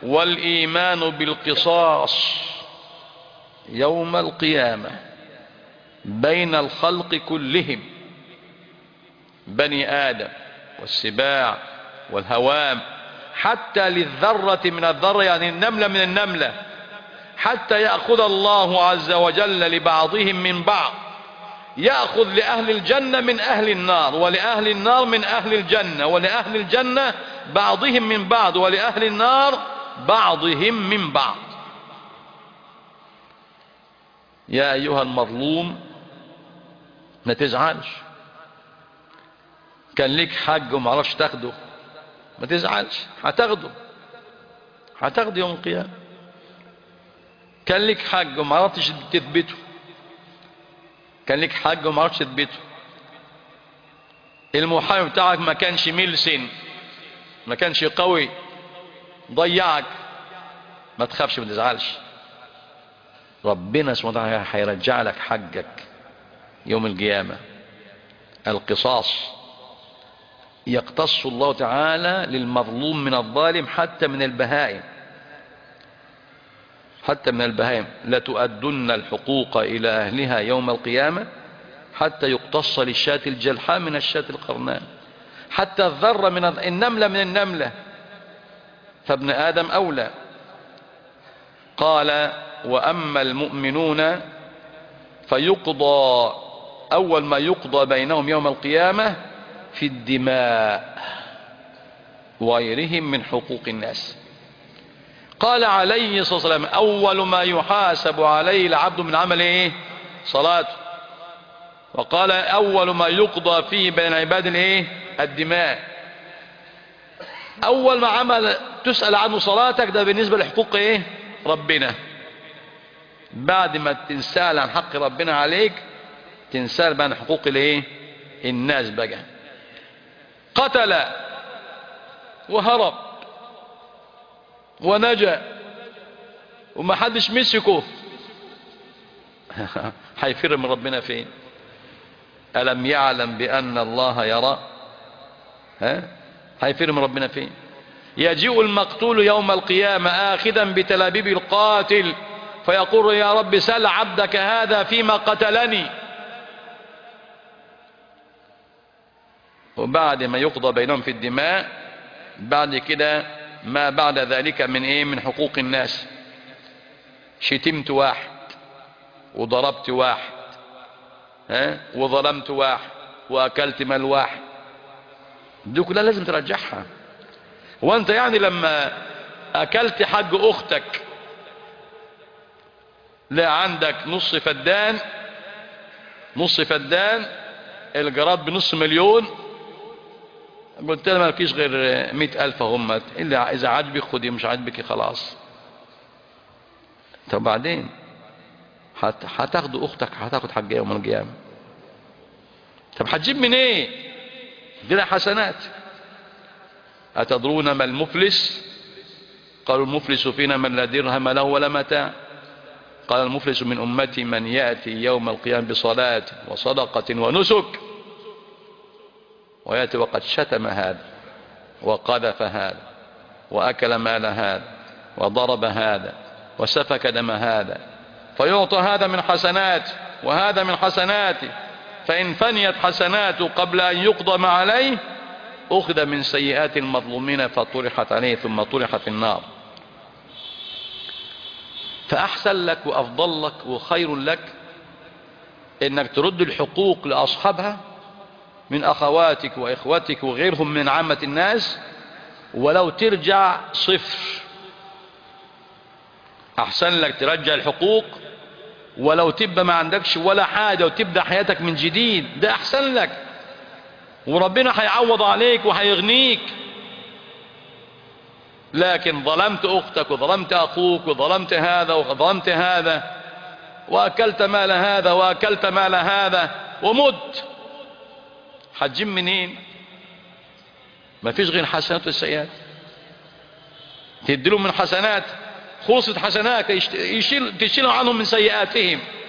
والإيمان بالقصاص يوم القيامة بين الخلق كلهم بني آدم والسباع والهوام حتى للذرة من الذرة يعني النملة من النملة حتى يأخذ الله عز وجل لبعضهم من بعض يأخذ لأهل الجنة من أهل النار ولأهل النار من أهل الجنة ولأهل الجنة بعضهم من بعض ولأهل النار بعضهم من بعض يا أيها المظلوم ما تزعلش كان ليك حج وما عرفش تاخده ما تزعلش هتاخده هتاخده يوم القيامة كان ليك حج وما عرفتش تثبته كان ليك حج وما عرفتش تثبته المحامي بتاعك ما كانش ملسن ما كانش قوي ضيعك ما تخافش ما تزعلش ربنا سبحانه وتعالى هيرجع لك حجك يوم القيامة القصاص يقتص الله تعالى للمظلوم من الظالم حتى من البهائم حتى من البهائم لتؤدن الحقوق إلى أهلها يوم القيامة حتى يقتص للشاة الجلحاء من الشاة القرناء حتى الذرة من النملة من النملة فابن آدم أولى قال وأما المؤمنون فيقضى أول ما يقضى بينهم يوم القيامة في الدماء وغيرهم من حقوق الناس قال عليه الصلاة والسلام أول ما يحاسب عليه العبد من عمل إيه صلاته وقال أول ما يقضى فيه بين العباد الإيه الدماء أول ما عمل تسأل عنه صلاتك ده بالنسبة لحقوق إيه ربنا بعد ما تنسال عن حق ربنا عليك تنسال عن حقوق الايه الناس بقى قتل وهرب ونجا وما حدش مسكه هيفر من ربنا فين ألم يعلم بأن الله يرى ها هيفر من ربنا فين يجيء المقتول يوم القيامة آخذا بتلابيب القاتل فيقول يا رب سل عبدك هذا فيما قتلني وبعد ما يقضى بينهم في الدماء بعد كده ما بعد ذلك من ايه من حقوق الناس شتمت واحد وضربت واحد ها وظلمت واحد واكلت مال واحد دي كلها لازم ترجعها وانت يعني لما اكلت حق اختك لا عندك نص فدان نص فدان الجراد بنص مليون قلت لها ما فيش غير مئة ألف هم إلا إذا عجبك خدي مش عجبك خلاص طب بعدين هتاخد أختك هتاخد حاجة يوم القيامة طب هتجيب من ايه دي حسنات أتدرون ما المفلس قالوا المفلس فينا من لا درهم له ولا متاع قال المفلس من أمتي من يأتي يوم القيامة بصلاة وصدقة ونسك ويأتي وقد شتم هذا وقذف هذا وأكل مال هذا وضرب هذا وسفك دم هذا فيعطى هذا من حسنات وهذا من حسناته فإن فنيت حسناته قبل أن يقضى ما عليه أخذ من سيئات المظلومين فطرحت عليه ثم طرح في النار فأحسن لك وأفضل لك وخير لك إنك ترد الحقوق لأصحابها من أخواتك وإخوتك وغيرهم من عامة الناس ولو ترجع صفر أحسن لك ترجع الحقوق ولو تبقى ما عندكش ولا حاجة وتبدأ حياتك من جديد ده أحسن لك وربنا هيعوض عليك وهيغنيك لكن ظلمت أختك وظلمت أخوك وظلمت هذا وظلمت هذا وأكلت مال هذا وأكلت مال هذا ومت هتجيب منين ما فيش غير حسنات والسيئات تديلهم من حسنات خلصت حسنات يشيل تشيل عنهم من سيئاتهم